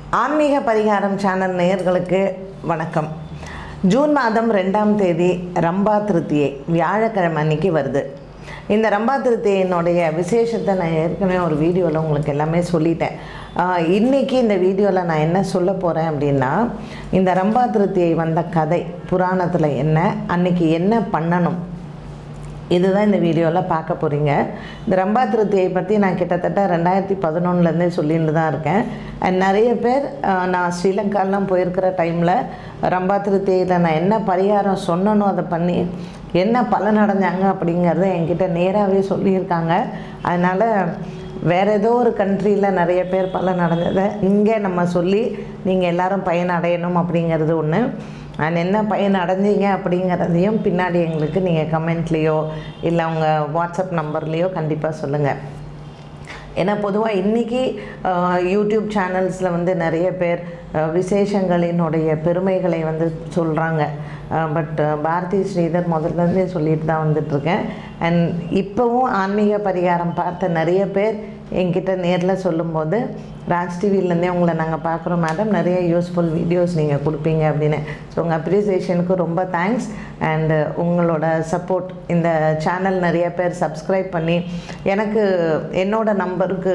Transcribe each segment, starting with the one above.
ஆன்மீக பரிகாரம் சேனல் நேயர்களுக்கு வணக்கம் ஜூன் மாதம் ரெண்டாம் தேதி ரம்பா திருத்தியை வியாழக்கிழமை அன்னைக்கு வருது இந்த ரம்பா திருத்தியினுடைய விசேஷத்தை நான் ஏற்கனவே ஒரு வீடியோவில் உங்களுக்கு எல்லாமே சொல்லிட்டேன் ஆஹ் இன்னைக்கு இந்த வீடியோவில் நான் என்ன சொல்ல போகிறேன் அப்படின்னா இந்த ரம்பா திருத்தியை வந்த கதை புராணத்தில் என்ன அன்னைக்கு என்ன பண்ணணும் இதுதான் இந்த வீடியோவில் பார்க்க போகிறீங்க இந்த ரம்பா திருத்தியை பற்றி நான் கிட்டத்தட்ட ரெண்டாயிரத்தி பதினொன்றுலேருந்தே சொல்லிட்டு தான் இருக்கேன் அண்ட் நிறைய பேர் அஹ், நான் ஸ்ரீலங்காலாம் போயிருக்கிற டைமில் ரம்பா திருத்தியில் நான் என்ன பரிகாரம் சொன்னனோ அதை பண்ணி என்ன பலன் அடைஞ்சாங்க அப்படிங்கிறத என்கிட்ட நேராகவே சொல்லியிருக்காங்க அதனால் வேறு ஏதோ ஒரு கண்ட்ரியில் நிறைய பேர் பலன் அடைஞ்சதை இங்கே நம்ம சொல்லி நீங்கள் எல்லாரும் பயன் அடையணும் அப்படிங்கிறது ஒன்று அண்ட் என்ன பயன் அடைஞ்சீங்க அப்படிங்கிறதையும் பின்னாடி எங்களுக்கு நீங்கள் கமெண்ட்லேயோ இல்லை உங்கள் வாட்ஸ்அப் நம்பர்லேயோ கண்டிப்பாக சொல்லுங்கள் ஏன்னா பொதுவாக இன்றைக்கி யூடியூப் சேனல்ஸில் வந்து நிறைய பேர் அஹ், விசேஷங்களினுடைய பெருமைகளை வந்து சொல்கிறாங்க பட் பாரதி ஸ்ரீதர் முதல்லேருந்தே சொல்லிட்டு தான் வந்துட்டுருக்கேன் அண்ட் இப்போவும் ஆன்மீக பரிகாரம் பார்த்த நிறைய பேர் என்கிட்ட நேரில் சொல்லும்போது ராஜ் டிவிலேருந்தே உங்களை நாங்கள் பார்க்குறோம் மேடம் நிறைய யூஸ்ஃபுல் வீடியோஸ் நீங்கள் கொடுப்பீங்க அப்படின்னு ஸோ உங்கள் அப்ரிசியேஷனுக்கு ரொம்ப தேங்க்ஸ் அண்டு உங்களோட சப்போர்ட் இந்த சேனல் நிறைய பேர் சப்ஸ்கிரைப் பண்ணி எனக்கு என்னோட நம்பருக்கு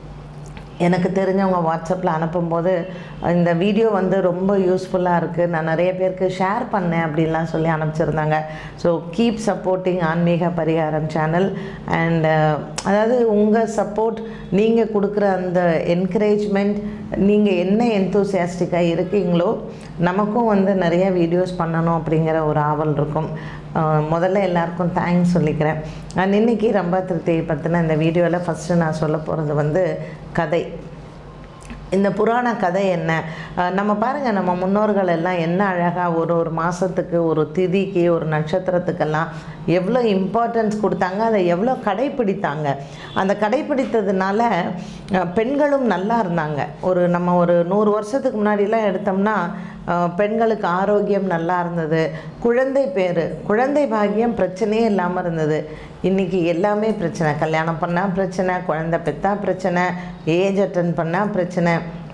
எனக்கு தெரிஞ்சவங்க வாட்ஸ்அப்பில் அனுப்பும்போது இந்த வீடியோ வந்து ரொம்ப யூஸ்ஃபுல்லாக இருக்குது நான் நிறைய பேருக்கு ஷேர் பண்ணேன் அப்படின்லாம் சொல்லி அனுப்பிச்சிருந்தாங்க ஸோ கீப் சப்போர்ட்டிங் ஆன்மீக பரிகாரம் சேனல் அண்ட் அதாவது உங்கள் சப்போர்ட் நீங்கள் கொடுக்குற அந்த என்கரேஜ்மெண்ட் நீங்கள் என்ன எந்தூசியாஸ்டிக்காக இருக்கீங்களோ நமக்கும் வந்து நிறைய வீடியோஸ் பண்ணணும் அப்படிங்கிற ஒரு ஆவல் இருக்கும் அஹ் முதல்ல எல்லாருக்கும் தேங்க்ஸ் சொல்லிக்கிறேன் நான் இன்னைக்கு ரம்பா திருத்தியை பற்றின இந்த வீடியோவில் ஃபஸ்ட்டு நான் சொல்ல போகிறது வந்து கதை இந்த புராண கதை என்ன அஹ் நம்ம பாருங்கள் நம்ம முன்னோர்கள் எல்லாம் என்ன அழகாக ஒரு ஒரு மாதத்துக்கு ஒரு திதிக்கு ஒரு நட்சத்திரத்துக்கெல்லாம் எவ்வளோ இம்பார்ட்டன்ஸ் கொடுத்தாங்க அதை எவ்வளோ கடைப்பிடித்தாங்க அந்த கடைப்பிடித்ததுனால அஹ், பெண்களும் நல்லா இருந்தாங்க ஒரு நம்ம ஒரு நூறு வருஷத்துக்கு முன்னாடிலாம் எடுத்தோம்னா அஹ், பெண்களுக்கு ஆரோக்கியம் நல்லா இருந்தது குழந்தை பேர் குழந்தை பாக்கியம் பிரச்சனையே இல்லாமல் இருந்தது இன்றைக்கி எல்லாமே பிரச்சனை கல்யாணம் பண்ணால் பிரச்சனை குழந்தை பெற்றா பிரச்சனை ஏஜ் அட்டன் பண்ணால் பிரச்சனை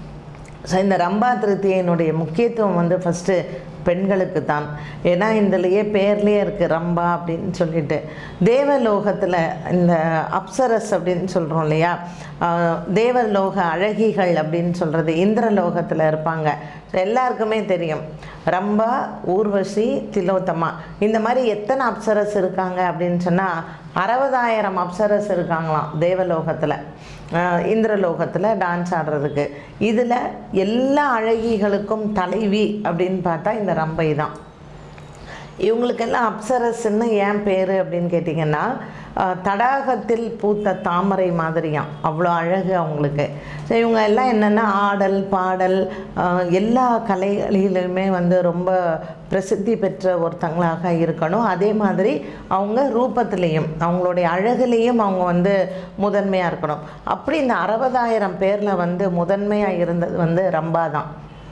ஸோ இந்த ரம்பா திருத்தியினுடைய முக்கியத்துவம் வந்து ஃபஸ்ட்டு பெண்களுக்கு தான் ஏன்னா இதிலேயே பேர்லேயே இருக்குது ரம்பா அப்படின்னு சொல்லிட்டு தேவலோகத்தில் இந்த அப்சரஸ் அப்படின்னு சொல்கிறோம் இல்லையா ஆஹ் தேவலோக அழகிகள் அப்படின்னு சொல்கிறது இந்திரலோகத்தில் இருப்பாங்க ஸோ எல்லாருக்குமே தெரியும் ரம்பா ஊர்வசி திலோத்தமா இந்த மாதிரி எத்தனை அப்சரஸ் இருக்காங்க அப்படின்னு சொன்னால் அறுபதாயிரம் அப்சரஸ் இருக்காங்களாம் தேவலோகத்தில் ஆஹ் இந்திரலோகத்தில் டான்ஸ் ஆடுறதுக்கு இதில் எல்லா அழகிகளுக்கும் தலைவி அப்படின்னு பார்த்தா இந்த ரம்பை தான் இவங்களுக்கெல்லாம் அப்சரஸ்ன்னு ஏன் பேர் அப்படின்னு கேட்டிங்கன்னா ஆஹ், தடாகத்தில் பூத்த தாமரை மாதிரியாம் அவ்வளோ அழகு அவங்களுக்கு ஸோ இவங்க எல்லாம் என்னென்னா ஆடல் பாடல் ஆஹ், எல்லா கலைகளிலுமே வந்து ரொம்ப பிரசித்தி பெற்ற ஒருத்தங்களாக இருக்கணும் அதே மாதிரி அவங்க ரூபத்திலையும் அவங்களுடைய அழகுலேயும் அவங்க வந்து முதன்மையாக இருக்கணும் அப்படி இந்த அறுபதாயிரம் பேரில் வந்து முதன்மையாக இருந்தது வந்து ரம்பா தான்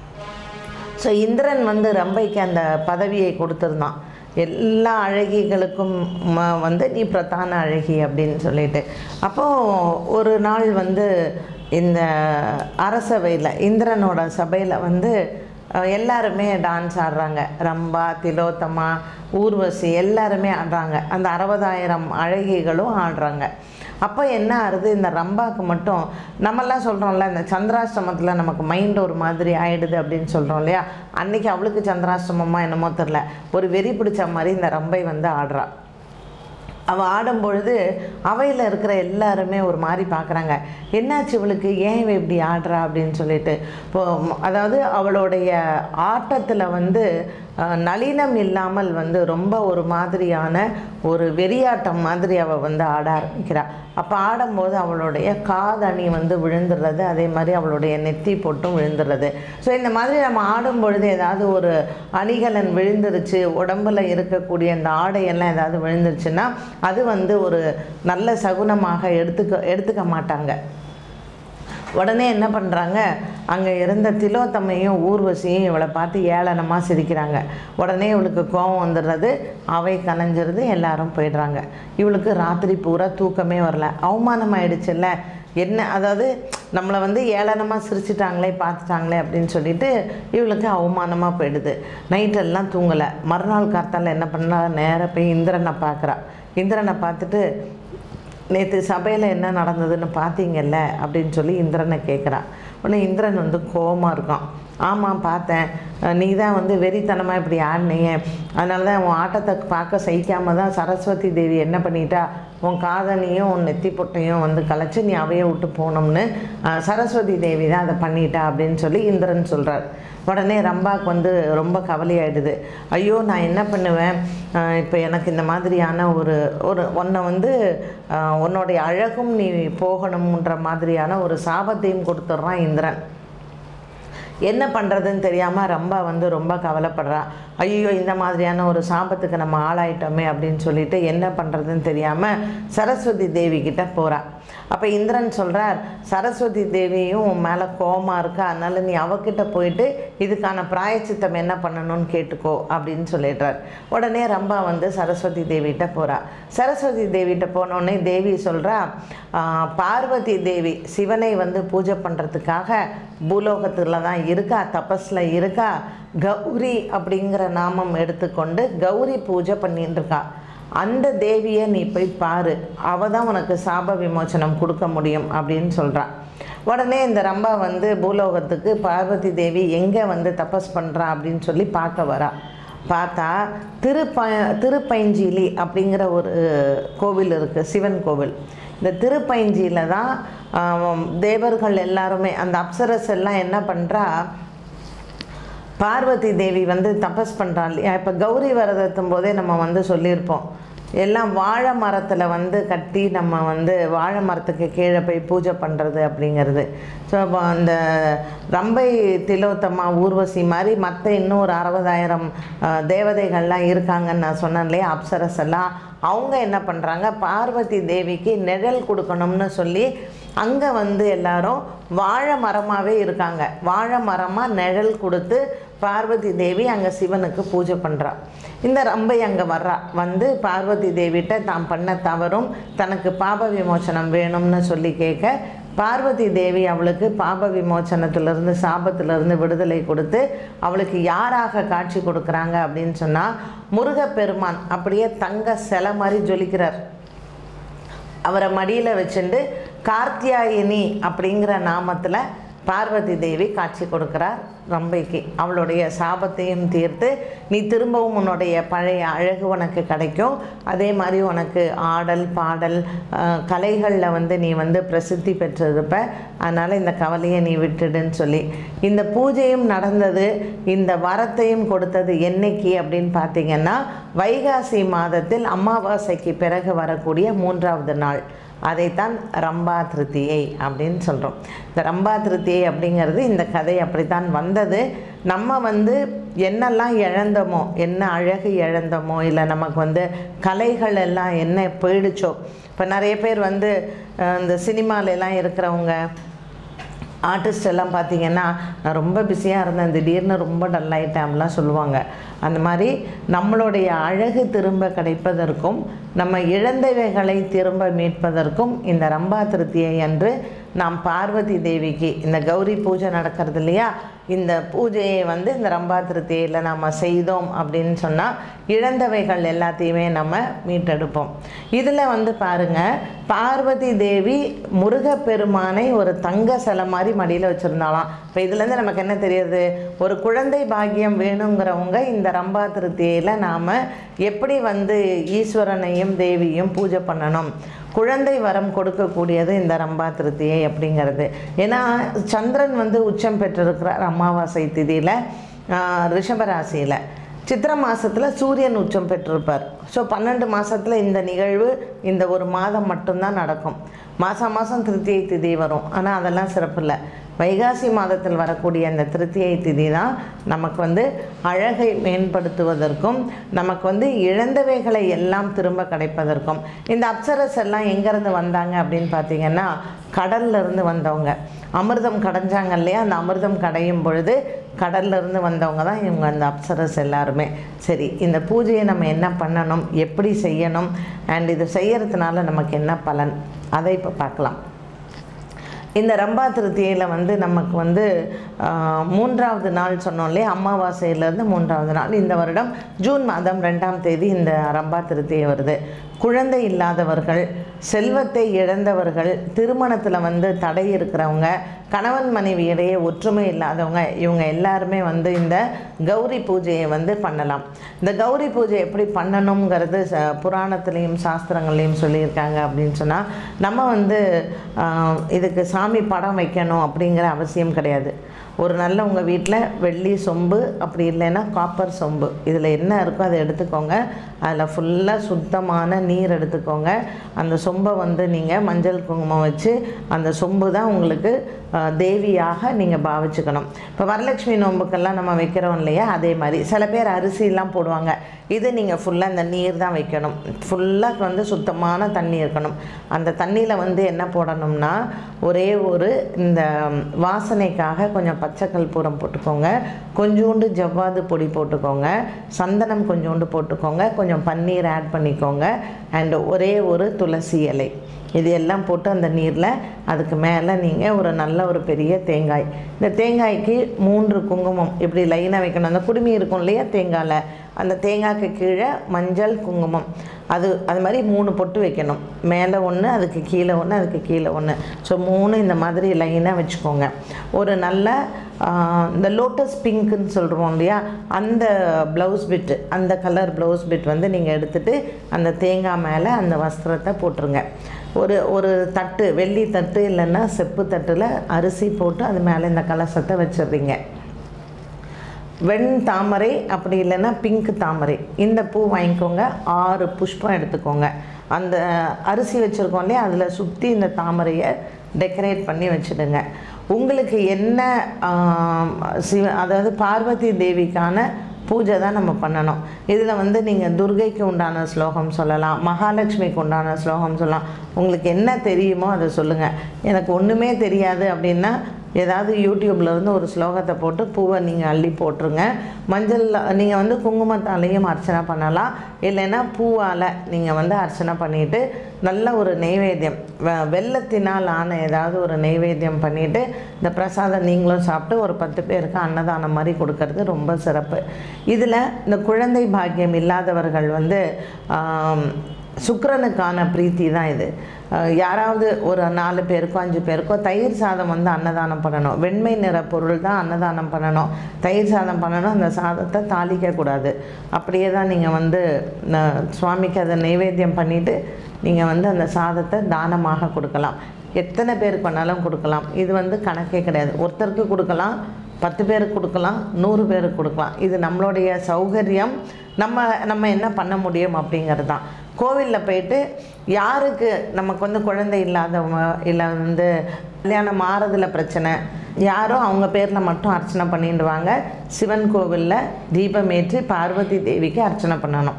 ஸோ இந்திரன் வந்து ரம்பைக்கு அந்த பதவியை கொடுத்துருந்தான் எல்லா அழகிகளுக்கும் ம- வந்து நீ பிரதான அழகி அப்படின்னு சொல்லிட்டு அப்போது ஒரு நாள் வந்து இந்த அரசவையில் இந்திரனோட சபையில் வந்து அஹ், எல்லாருமே டான்ஸ் ஆடுறாங்க ரம்பா திலோத்தமா ஊர்வசி எல்லாருமே ஆடுறாங்க அந்த அறுபதாயிரம் அழகிகளும் ஆடுறாங்க அப்போ என்ன ஆகுது இந்த ரம்பாக்கு மட்டும் நம்மெல்லாம் சொல்கிறோம்ல இந்த சந்திராஷ்டமத்தில் நமக்கு மைண்ட் ஒரு மாதிரி ஆயிடுது அப்படின்னு சொல்கிறோம் இல்லையா அன்னைக்கு அவளுக்கு சந்திராஷ்டமமா என்னமோ தெரில ஒரு வெறி பிடிச்ச மாதிரி இந்த ரம்பை வந்து ஆடுறா அவள் ஆடும் பொழுது அவையில் இருக்கிற எல்லாருமே ஒரு மாதிரி பார்க்குறாங்க என்னாச்சு இவளுக்கு ஏன் இவ இப்படி ஆடுறா அப்படின்னு சொல்லிட்டு இப்போ ம், அதாவது அவளுடைய ஆட்டத்தில் வந்து அஹ், நளினம் இல்லாமல் வந்து ரொம்ப ஒரு மாதிரியான ஒரு வெறியாட்டம் மாதிரி அவள் வந்து ஆட ஆரம்பிக்கிறா அப்போ ஆடும்போது அவளுடைய காதணி வந்து விழுந்துடுறது அதே மாதிரி அவளுடைய நெத்தி பொட்டும் விழுந்துடுறது ஸோ இந்த மாதிரி நம்ம ஆடும் பொழுது ஏதாவது ஒரு அணிகலன் விழுந்துருச்சு உடம்புல இருக்கக்கூடிய அந்த ஆடையெல்லாம் ஏதாவது விழுந்துருச்சுன்னா அது வந்து ஒரு நல்ல சகுனமாக எடுத்துக்க எடுத்துக்க மாட்டாங்க உடனே என்ன பண்ணுறாங்க அங்கே இருந்த திலோத்தமையும் ஊர்வசியும் இவளை பார்த்து ஏளனமாக சிரிக்கிறாங்க உடனே இவளுக்கு கோபம் வந்துடுறது அவை கலைஞ்சிருது எல்லாரும் போயிடுறாங்க இவளுக்கு ராத்திரி பூரா தூக்கமே வரல அவமானம் ஆயிடுச்சுல்ல என்ன அதாவது நம்மளை வந்து ஏளனமாக சிரிச்சிட்டாங்களே பார்த்துட்டாங்களே அப்படின்னு சொல்லிட்டு இவளுக்கு அவமானமாக போயிடுது நைட்டெல்லாம் தூங்கலை மறுநாள் காத்தால என்ன பண்ணா நேராக போய் இந்திரனை பார்க்குறா இந்திரனை பார்த்துட்டு நேற்று சபையில் என்ன நடந்ததுன்னு பார்த்தீங்கல்ல அப்படின்னு சொல்லி இந்திரனை கேட்குறான் உடனே இந்திரன் வந்து கோவமாக இருக்கான் ஆமாம் பார்த்தேன் நீ தான் வந்து வெறித்தனமாக இப்படி ஆடினீங்க அதனால தான் உன் ஆட்டத்தை பார்க்க சகிக்காம தான் சரஸ்வதி தேவி என்ன பண்ணிட்டா உன் காதனையும் உன் நெத்தி பொட்டையும் வந்து கலைச்சி நீ அவைய விட்டு போனோம்னு அஹ், சரஸ்வதி தேவி தான் அதை பண்ணிட்டா அப்படின்னு சொல்லி இந்திரன் சொல்கிறார் உடனே ரம்பாக்கு வந்து ரொம்ப கவலையாயிடுது ஐயோ நான் என்ன பண்ணுவேன் இப்போ எனக்கு இந்த மாதிரியான ஒரு ஒரு உன்னை வந்து ஆஹ், உன்னுடைய அழகும் நீ போகணுன்ற மாதிரியான ஒரு சாபத்தையும் கொடுத்துட்றான் இந்திரன் என்ன பண்ணுறதுன்னு தெரியாமல் ரம்பா வந்து ரொம்ப கவலைப்படுறா ஐயோ இந்த மாதிரியான ஒரு சாபத்துக்கு நம்ம ஆளாயிட்டோமே அப்படின்னு சொல்லிட்டு என்ன பண்ணுறதுன்னு தெரியாமல் சரஸ்வதி தேவி கிட்ட போகிறா அப்போ இந்திரன் சொல்கிறார் சரஸ்வதி தேவியும் உன் மேலே கோவமாக இருக்கா அதனால நீ அவகிட்ட போயிட்டு இதுக்கான பிராயச்சித்தம் என்ன பண்ணணும்னு கேட்டுக்கோ அப்படின்னு சொல்லிடுறார் உடனே ரம்பா வந்து சரஸ்வதி தேவிகிட்ட போகிறா சரஸ்வதி தேவிகிட்ட போனோடனே தேவி சொல்கிறா பார்வதி தேவி சிவனை வந்து பூஜை பண்ணுறதுக்காக பூலோகத்தில் தான் இருக்கா தபஸில் இருக்கா கௌரி அப்படிங்கிற நாமம் எடுத்துக்கொண்டு கௌரி பூஜை பண்ணிட்டு இருக்கா அந்த தேவியை நீ போய் பாரு அவ தான் உனக்கு சாப விமோசனம் கொடுக்க முடியும் அப்படின்னு சொல்றா உடனே இந்த ரம்பா வந்து பூலோகத்துக்கு பார்வதி தேவி எங்கே வந்து தபஸ் பண்ணுறா அப்படின்னு சொல்லி பார்க்க வரா பார்த்தா திருப்ப திருப்பைஞ்சிலி அப்படிங்கிற ஒரு கோவில் இருக்குது சிவன் கோவில் இந்த திருப்பைஞ்சியில் தான் ஆம், தேவர்கள் எல்லாருமே அந்த அப்சரஸ் எல்லாம் என்ன பண்ணுறா பார்வதி தேவி வந்து தபஸ் பண்ணுறா இல்லையா இப்போ கௌரி விரதத்தும் போதே நம்ம வந்து சொல்லியிருப்போம் எல்லாம் வாழை மரத்தில் வந்து கட்டி நம்ம வந்து வாழை மரத்துக்கு கீழே போய் பூஜை பண்ணுறது அப்படிங்கிறது ஸோ அப்போ அந்த ரம்பை திலோத்தமா ஊர்வசி மாதிரி மற்ற இன்னும் ஒரு அறுபதாயிரம் அஹ், தேவதைகள்லாம் இருக்காங்கன்னு நான் சொன்னேன் இல்லையா அப்சரஸ் எல்லாம் அவங்க என்ன பண்ணுறாங்க பார்வதி தேவிக்கு நிழல் கொடுக்கணும்னு சொல்லி அங்கே வந்து எல்லாரும் வாழை மரமாகவே இருக்காங்க வாழை மரமாக நிழல் கொடுத்து பார்வதி தேவி அங்கே சிவனுக்கு பூஜை பண்ணுறா இந்த ரம்பை அங்கே வர்றா வந்து பார்வதி தேவிட்ட தான் பண்ண தவறும் தனக்கு பாப விமோசனம் வேணும்னு சொல்லி கேட்க பார்வதி தேவி அவளுக்கு பாப விமோசனத்திலிருந்து சாபத்திலிருந்து விடுதலை கொடுத்து அவளுக்கு யாராக காட்சி கொடுக்குறாங்க அப்படின்னு சொன்னால் முருகப்பெருமான் அப்படியே தங்க சிலை மாதிரி ஜொலிக்கிறார் அவரை மடியில் வச்சுண்டு கார்த்தியாயினி அப்படிங்கிற நாமத்தில் பார்வதி தேவி காட்சி கொடுக்கிறார் ரம்பைக்கு அவளுடைய சாபத்தையும் தீர்த்து நீ திரும்பவும் உன்னுடைய பழைய அழகு உனக்கு கிடைக்கும் அதே மாதிரி உனக்கு ஆடல் பாடல் அஹ், கலைகளில் வந்து நீ வந்து பிரசித்தி பெற்றிருப்ப அதனால் இந்த கவலையை நீ விட்டுடுன்னு சொல்லி இந்த பூஜையும் நடந்தது இந்த வரத்தையும் கொடுத்தது என்னைக்கு அப்படின்னு பார்த்தீங்கன்னா வைகாசி மாதத்தில் அமாவாசைக்கு பிறகு வரக்கூடிய மூன்றாவது நாள் அதைத்தான் ரம்பா திருத்தியை அப்படின்னு சொல்கிறோம் இந்த ரம்பா திருத்தியை அப்படிங்கிறது இந்த கதை அப்படித்தான் வந்தது நம்ம வந்து என்னெல்லாம் இழந்தோமோ என்ன அழகு இழந்தோமோ இல்லை நமக்கு வந்து கலைகள் எல்லாம் என்ன போயிடுச்சோ இப்போ நிறைய பேர் வந்து அஹ், இந்த சினிமால எல்லாம் இருக்கிறவங்க ஆர்டிஸ்ட் எல்லாம் பார்த்தீங்கன்னா நான் ரொம்ப பிஸியாக இருந்தேன் திடீர்னு ரொம்ப டல் ஆயிட்டேன் அப்படிலாம் சொல்லுவாங்க அந்த மாதிரி நம்மளுடைய அழகு திரும்ப கிடைப்பதற்கும் நம்ம இழந்தவைகளை திரும்ப மீட்பதற்கும் இந்த ரம்பா திருத்தியை அன்று நாம் பார்வதி தேவிக்கு இந்த கௌரி பூஜை நடக்கிறது இல்லையா இந்த பூஜையை வந்து இந்த ரம்பா திருத்தியில் நம்ம செய்தோம் அப்படின்னு சொன்னால் இழந்தவைகள் எல்லாத்தையுமே நம்ம மீட்டெடுப்போம் இதில் வந்து பாருங்க பார்வதி தேவி முருகப்பெருமானை ஒரு தங்க சிலை மாதிரி மடியில் வச்சுருந்தாலாம் இப்போ இதுலேருந்து நமக்கு என்ன தெரியுது ஒரு குழந்தை பாக்கியம் வேணுங்கிறவங்க இந்த ரம்பா திருத்தியில் நாம் எப்படி வந்து ஈஸ்வரனையும் தேவியும் பூஜை பண்ணணும் குழந்தை வரம் கொடுக்கக்கூடியது இந்த ரம்பா திருத்தியை அப்படிங்கிறது ஏன்னா சந்திரன் வந்து உச்சம் பெற்றிருக்கிறார் அமாவாசை திதியில் ரிஷபராசியில் சித்திர மாதத்தில் சூரியன் உச்சம் பெற்றிருப்பார் ஸோ பன்னெண்டு மாதத்தில் இந்த நிகழ்வு இந்த ஒரு மாதம் மட்டும்தான் நடக்கும் மாதம் மாதம் திருத்தியை திதி வரும் ஆனால் அதெல்லாம் சிறப்பு இல்லை வைகாசி மாதத்தில் வரக்கூடிய அந்த திருத்தியை திதி தான் நமக்கு வந்து அழகை மேம்படுத்துவதற்கும் நமக்கு வந்து இழந்தவைகளை எல்லாம் திரும்ப கிடைப்பதற்கும் இந்த அப்சரஸ் எல்லாம் எங்கேருந்து வந்தாங்க அப்படின்னு பார்த்தீங்கன்னா கடல்ல இருந்து வந்தவங்க அமிர்தம் கடைஞ்சாங்க இல்லையா அந்த அமிர்தம் கடையும் பொழுது கடல்ல இருந்து வந்தவங்க தான் இவங்க அந்த அப்சரஸ் எல்லாருமே சரி இந்த பூஜையை நம்ம என்ன பண்ணணும் எப்படி செய்யணும் அண்ட் இது செய்யறதுனால நமக்கு என்ன பலன் அதை இப்போ பார்க்கலாம் இந்த ரம்பா திருத்தியில் வந்து நமக்கு வந்து ஆஹ், மூன்றாவது நாள் சொன்னோம் இல்லையா அமாவாசையிலேருந்து மூன்றாவது நாள் இந்த வருடம் ஜூன் மாதம் ரெண்டாம் தேதி இந்த ரம்பா திருத்தியை வருது குழந்தை இல்லாதவர்கள் செல்வத்தை இழந்தவர்கள் திருமணத்தில் வந்து தடை இருக்கிறவங்க கணவன் மனைவி இடையே ஒற்றுமை இல்லாதவங்க இவங்க எல்லாருமே வந்து இந்த கௌரி பூஜையை வந்து பண்ணலாம் இந்த கௌரி பூஜை எப்படி பண்ணணுங்கிறது ச- புராணத்துலேயும் சாஸ்திரங்கள்லேயும் சொல்லியிருக்காங்க அப்படின்னு சொன்னால் நம்ம வந்து ஆஹ், இதுக்கு சாமி படம் வைக்கணும் அப்படிங்கிற அவசியம் கிடையாது ஒரு நல்ல உங்கள் வீட்டில் வெள்ளி சொம்பு அப்படி இல்லைன்னா காப்பர் சொம்பு இதில் என்ன இருக்கோ அதை எடுத்துக்கோங்க அதில் ஃபுல்லாக சுத்தமான நீர் எடுத்துக்கோங்க அந்த சொம்பை வந்து நீங்கள் மஞ்சள் குங்குமம் வச்சு அந்த சொம்பு தான் உங்களுக்கு ஆஹ், தேவியாக நீங்கள் பாவிச்சுக்கணும் இப்போ வரலட்சுமி நோம்புக்கெல்லாம் நம்ம வைக்கிறோம் இல்லையா அதே மாதிரி சில பேர் அரிசிலாம் போடுவாங்க இது நீங்கள் ஃபுல்லாக இந்த நீர் தான் வைக்கணும் ஃபுல்லாக வந்து சுத்தமான தண்ணி இருக்கணும் அந்த தண்ணியில் வந்து என்ன போடணும்னா ஒரே ஒரு இந்த வாசனைக்காக கொஞ்சம் பச்சை கற்பூரம் போட்டுக்கோங்க கொஞ்சோண்டு ஜவ்வாது பொடி போட்டுக்கோங்க சந்தனம் கொஞ்சோண்டு போட்டுக்கோங்க கொஞ்சம் பன்னீர் ஆட் பண்ணிக்கோங்க அண்ட் ஒரே ஒரு துளசி இலை இது எல்லாம் போட்டு அந்த நீரில் அதுக்கு மேலே நீங்கள் ஒரு நல்ல ஒரு பெரிய தேங்காய் இந்த தேங்காய்க்கு மூன்று குங்குமம் இப்படி லைனாக வைக்கணும் அந்த குடுமி இருக்கும் இல்லையா தேங்காயில் அந்த தேங்காய்க்கு கீழே மஞ்சள் குங்குமம் அது அது மாதிரி மூணு பொட்டு வைக்கணும் மேலே ஒன்று அதுக்கு கீழே ஒன்று அதுக்கு கீழே ஒன்று ஸோ மூணு இந்த மாதிரி லைனாக வச்சுக்கோங்க ஒரு நல்ல ஆஹ், இந்த லோட்டஸ் பிங்க்குன்னு சொல்கிறோம் இல்லையா அந்த ப்ளவுஸ் பிட்டு அந்த கலர் ப்ளவுஸ் பிட் வந்து நீங்கள் எடுத்துகிட்டு அந்த தேங்காய் மேலே அந்த வஸ்திரத்தை போட்டுருங்க ஒரு ஒரு தட்டு வெள்ளி தட்டு இல்லைன்னா செப்பு தட்டில் அரிசி போட்டு அது மேலே இந்த கலசத்தை வச்சிடுறீங்க வெண் தாமரை அப்படி இல்லைன்னா பிங்க் தாமரை இந்த பூ வாங்கிக்கோங்க ஆறு புஷ்பம் எடுத்துக்கோங்க அந்த அரிசி வச்சுருக்கோம் இல்லையா அதில் சுற்றி இந்த தாமரையை டெக்கரேட் பண்ணி வச்சுடுங்க உங்களுக்கு என்ன ஆம், சிவ அதாவது பார்வதி தேவிக்கான பூஜை தான் நம்ம பண்ணணும் இதில் வந்து நீங்கள் துர்கைக்கு உண்டான ஸ்லோகம் சொல்லலாம் மகாலட்சுமிக்கு உண்டான ஸ்லோகம் சொல்லலாம் உங்களுக்கு என்ன தெரியுமோ அதை சொல்லுங்கள் எனக்கு ஒன்றுமே தெரியாது அப்படின்னா ஏதாவது யூடியூப்ல இருந்து ஒரு ஸ்லோகத்தை போட்டு பூவை நீங்கள் அள்ளி போட்டுருங்க மஞ்சள் நீங்கள் வந்து குங்குமத்தாலேயும் அர்ச்சனை பண்ணலாம் இல்லைன்னா பூவால் நீங்கள் வந்து அர்ச்சனை பண்ணிவிட்டு நல்ல ஒரு நெய்வேத்தியம் வெ- வெல்லத்தினால் ஆன ஏதாவது ஒரு நெய்வேத்தியம் பண்ணிவிட்டு இந்த பிரசாதம் நீங்களும் சாப்பிட்டு ஒரு பத்து பேருக்கு அன்னதானம் மாதிரி கொடுக்கறது ரொம்ப சிறப்பு இதில் இந்த குழந்தை பாக்கியம் இல்லாதவர்கள் வந்து ஆம், சுக்கிரனுக்கான பிரீத்தி தான் இது அஹ் யாராவது ஒரு நாலு பேருக்கோ அஞ்சு பேருக்கோ தயிர் சாதம் வந்து அன்னதானம் பண்ணணும் வெண்மை நிற பொருள் தான் அன்னதானம் பண்ணணும் தயிர் சாதம் பண்ணணும் அந்த சாதத்தை தாளிக்கக்கூடாது அப்படியே தான் நீங்கள் வந்து அஹ், சுவாமிக்கு அதை நைவேத்தியம் பண்ணிவிட்டு நீங்கள் வந்து அந்த சாதத்தை தானமாக கொடுக்கலாம் எத்தனை பேருக்கு வேணாலும் கொடுக்கலாம் இது வந்து கணக்கே கிடையாது ஒருத்தருக்கு கொடுக்கலாம் பத்து பேருக்கு கொடுக்கலாம் நூறு பேருக்கு கொடுக்கலாம் இது நம்மளுடைய சௌகரியம் நம்ம நம்ம என்ன பண்ண முடியும் அப்படிங்கிறது தான் கோவிலில் போயிட்டு யாருக்கு நமக்கு வந்து குழந்தை இல்லாதவங்க இல்லை வந்து கல்யாணம் ஆறதுல பிரச்சனை யாரோ அவங்க பேரில் மட்டும் அர்ச்சனை பண்ணிட்டு வாங்க சிவன் கோவிலில் தீபமேற்றி பார்வதி தேவிக்கு அர்ச்சனை பண்ணணும்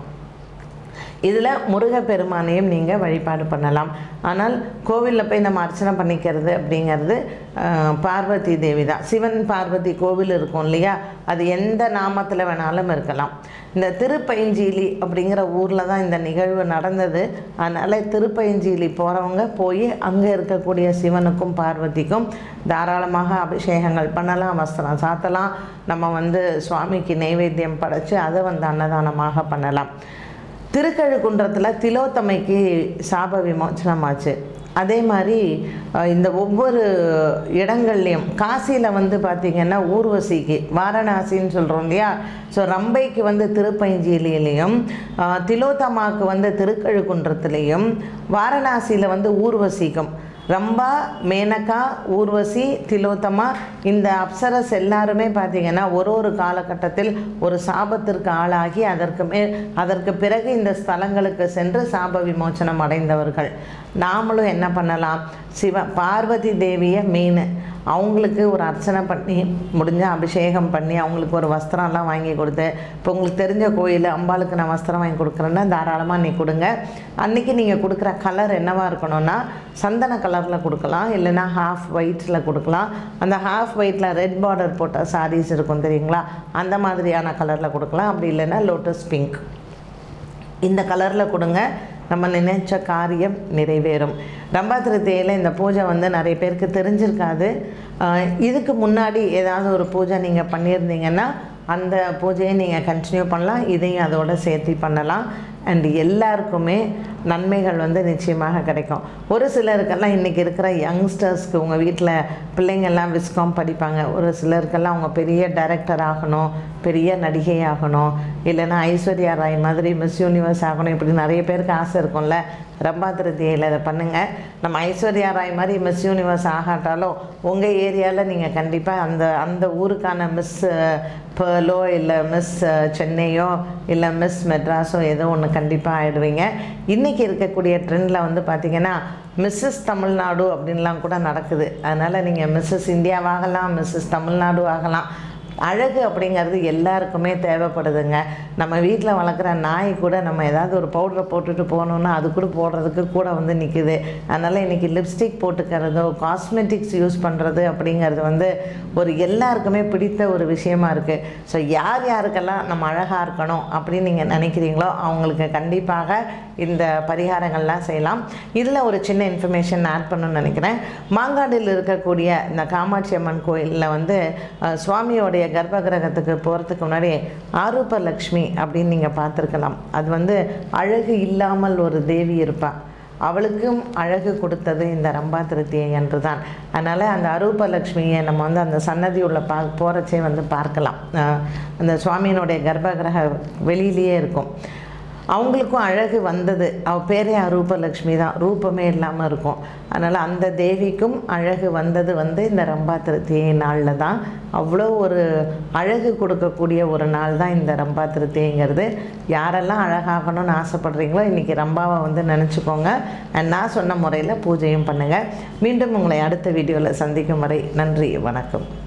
இதில் முருகப்பெருமானையும் நீங்கள் வழிபாடு பண்ணலாம் ஆனால் கோவிலில் போய் நம்ம அர்ச்சனை பண்ணிக்கிறது அப்படிங்கிறது ஆஹ், பார்வதி தேவி தான் சிவன் பார்வதி கோவில் இருக்கும் இல்லையா அது எந்த நாமத்தில் வேணாலும் இருக்கலாம் இந்த திருப்பைஞ்சீலி அப்படிங்கிற ஊரில் தான் இந்த நிகழ்வு நடந்தது அதனால் திருப்பைஞ்சீலி போகிறவங்க போய் அங்கே இருக்கக்கூடிய சிவனுக்கும் பார்வதிக்கும் தாராளமாக அபிஷேகங்கள் பண்ணலாம் வஸ்திரம் சாத்தலாம் நம்ம வந்து சுவாமிக்கு நைவேத்தியம் படைச்சு அதை வந்து அன்னதானமாக பண்ணலாம் திருக்கழுக்குன்றத்தில் திலோத்தமைக்கு சாப விமோச்சனமாச்சு அதே மாதிரி அஹ், இந்த ஒவ்வொரு இடங்கள்லையும் காசியில் வந்து பார்த்திங்கன்னா ஊர்வசிக்கு வாரணாசின்னு சொல்கிறோம் இல்லையா ஸோ ரம்பைக்கு வந்து திருப்பைஞ்சியிலையும் அஹ், திலோத்தமாக்கு வந்து திருக்கழுக்குன்றத்துலேயும் வாரணாசியில் வந்து ஊர்வசிக்கும் ரம்பா மேனகா ஊர்வசி திலோத்தமா இந்த அப்சரஸ் எல்லாருமே பார்த்தீங்கன்னா ஒரு ஒரு காலகட்டத்தில் ஒரு சாபத்திற்கு ஆளாகி அதற்கு மேல் அதற்கு பிறகு இந்த ஸ்தலங்களுக்கு சென்று சாப விமோச்சனம் அடைந்தவர்கள் நாமளும் என்ன பண்ணலாம் சிவ பார்வதி தேவியை மெயின் அவங்களுக்கு ஒரு அர்ச்சனை பண்ணி முடிஞ்ச அபிஷேகம் பண்ணி அவங்களுக்கு ஒரு வஸ்திரம்லாம் வாங்கி கொடுத்து இப்போ உங்களுக்கு தெரிஞ்ச கோயில் அம்பாளுக்கு நான் வஸ்திரம் வாங்கி கொடுக்குறேன்னா தாராளமாக நீ கொடுங்க அன்றைக்கி நீங்கள் கொடுக்குற கலர் என்னவாக இருக்கணும்னா சந்தன கலரில் கொடுக்கலாம் இல்லைன்னா ஹாஃப் ஒயிட்டில் கொடுக்கலாம் அந்த ஹாஃப் ஒயிட்டில் ரெட் பார்டர் போட்ட சாரீஸ் இருக்கும் தெரியுங்களா அந்த மாதிரியான கலரில் கொடுக்கலாம் அப்படி இல்லைன்னா லோட்டஸ் பிங்க் இந்த கலரில் கொடுங்க நம்ம நினைச்ச காரியம் நிறைவேறும் ரம்பா திருத்தியில் இந்த பூஜை வந்து நிறைய பேருக்கு தெரிஞ்சிருக்காது ஆஹ் இதுக்கு முன்னாடி ஏதாவது ஒரு பூஜை நீங்கள் பண்ணியிருந்தீங்கன்னா அந்த பூஜையை நீங்கள் கண்டினியூ பண்ணலாம் இதையும் அதோட சேர்த்து பண்ணலாம் அண்ட் எல்லாருக்குமே நன்மைகள் வந்து நிச்சயமாக கிடைக்கும் ஒரு சிலருக்கெல்லாம் இன்றைக்கி இருக்கிற யங்ஸ்டர்ஸ்க்கு உங்கள் வீட்டில் பிள்ளைங்கள்லாம் விஸ்காம் படிப்பாங்க ஒரு சிலருக்கெல்லாம் அவங்க பெரிய டைரக்டர் ஆகணும் பெரிய நடிகை ஆகணும் இல்லைன்னா ஐஸ்வர்யா ராய் மாதிரி மிஸ் யூனிவர்ஸ் ஆகணும் இப்படி நிறைய பேருக்கு ஆசை இருக்கும்ல ரம்பா திருத்தியில் இதை பண்ணுங்கள் நம்ம ஐஸ்வர்யா ராய் மாதிரி மிஸ் யூனிவர்ஸ் ஆகாட்டாலும் உங்கள் ஏரியாவில் நீங்கள் கண்டிப்பாக அந்த அந்த ஊருக்கான மிஸ் பேர்லோ இல்லை மிஸ் சென்னையோ இல்லை மிஸ் மெட்ராஸோ ஏதோ ஒன்று கண்டிப்பாக ஆயிடுவீங்க இன்றைக்கி இருக்கக்கூடிய ட்ரெண்டில் வந்து பார்த்திங்கன்னா மிஸ்ஸஸ் தமிழ்நாடு அப்படின்லாம் கூட நடக்குது அதனால் நீங்கள் மிஸ்ஸஸ் இந்தியாவாகலாம் மிஸ்ஸஸ் தமிழ்நாடு ஆகலாம் அழகு அப்படிங்கிறது எல்லாருக்குமே தேவைப்படுதுங்க நம்ம வீட்டில் வளர்க்குற நாய் கூட நம்ம ஏதாவது ஒரு பவுடரை போட்டுட்டு போகணுன்னா அது கூட போடுறதுக்கு கூட வந்து நிற்குது அதனால் இன்றைக்கி லிப்ஸ்டிக் போட்டுக்கிறதோ காஸ்மெட்டிக்ஸ் யூஸ் பண்ணுறது அப்படிங்கிறது வந்து ஒரு எல்லாருக்குமே பிடித்த ஒரு விஷயமா இருக்குது ஸோ யார் யாருக்கெல்லாம் நம்ம அழகாக இருக்கணும் அப்படின்னு நீங்கள் நினைக்கிறீங்களோ அவங்களுக்கு கண்டிப்பாக இந்த பரிகாரங்கள்லாம் செய்யலாம் இதில் ஒரு சின்ன இன்ஃபர்மேஷன் ஆட் பண்ணணும்னு நினைக்கிறேன் மாங்காடில் இருக்கக்கூடிய இந்த காமாட்சி அம்மன் கோயிலில் வந்து அஹ், சுவாமியோடைய கர்ப்ப கிரகத்துக்கு போகிறதுக்கு முன்னாடி ஆரூப லக்ஷ்மி அப்படின்னு நீங்கள் பார்த்துருக்கலாம் அது வந்து அழகு இல்லாமல் ஒரு தேவி இருப்பாள் அவளுக்கும் அழகு கொடுத்தது இந்த ரம்பா திருத்தியை என்று தான் அதனால் அந்த அரூபலக்ஷ்மியை நம்ம வந்து அந்த சன்னதி உள்ள பா போகிறச்சே வந்து பார்க்கலாம் அஹ், அந்த சுவாமியினுடைய கர்ப்ப கிரக வெளியிலேயே இருக்கும் அவங்களுக்கும் அழகு வந்தது அவ பேரே அரூபலக்ஷ்மி தான் ரூபமே இல்லாமல் இருக்கும் அதனால் அந்த தேவிக்கும் அழகு வந்தது வந்து இந்த ரம்பா திருத்தியை நாளில் தான் அவ்வளோ ஒரு அழகு கொடுக்கக்கூடிய ஒரு நாள் தான் இந்த ரம்பா திருத்திங்கிறது யாரெல்லாம் அழகாகணும்னு ஆசைப்படுறீங்களோ இன்றைக்கி ரம்பாவை வந்து நினச்சிக்கோங்க and நான் சொன்ன முறையில் பூஜையும் பண்ணுங்கள் மீண்டும் உங்களை அடுத்த வீடியோவில் சந்திக்கும் வரை நன்றி வணக்கம்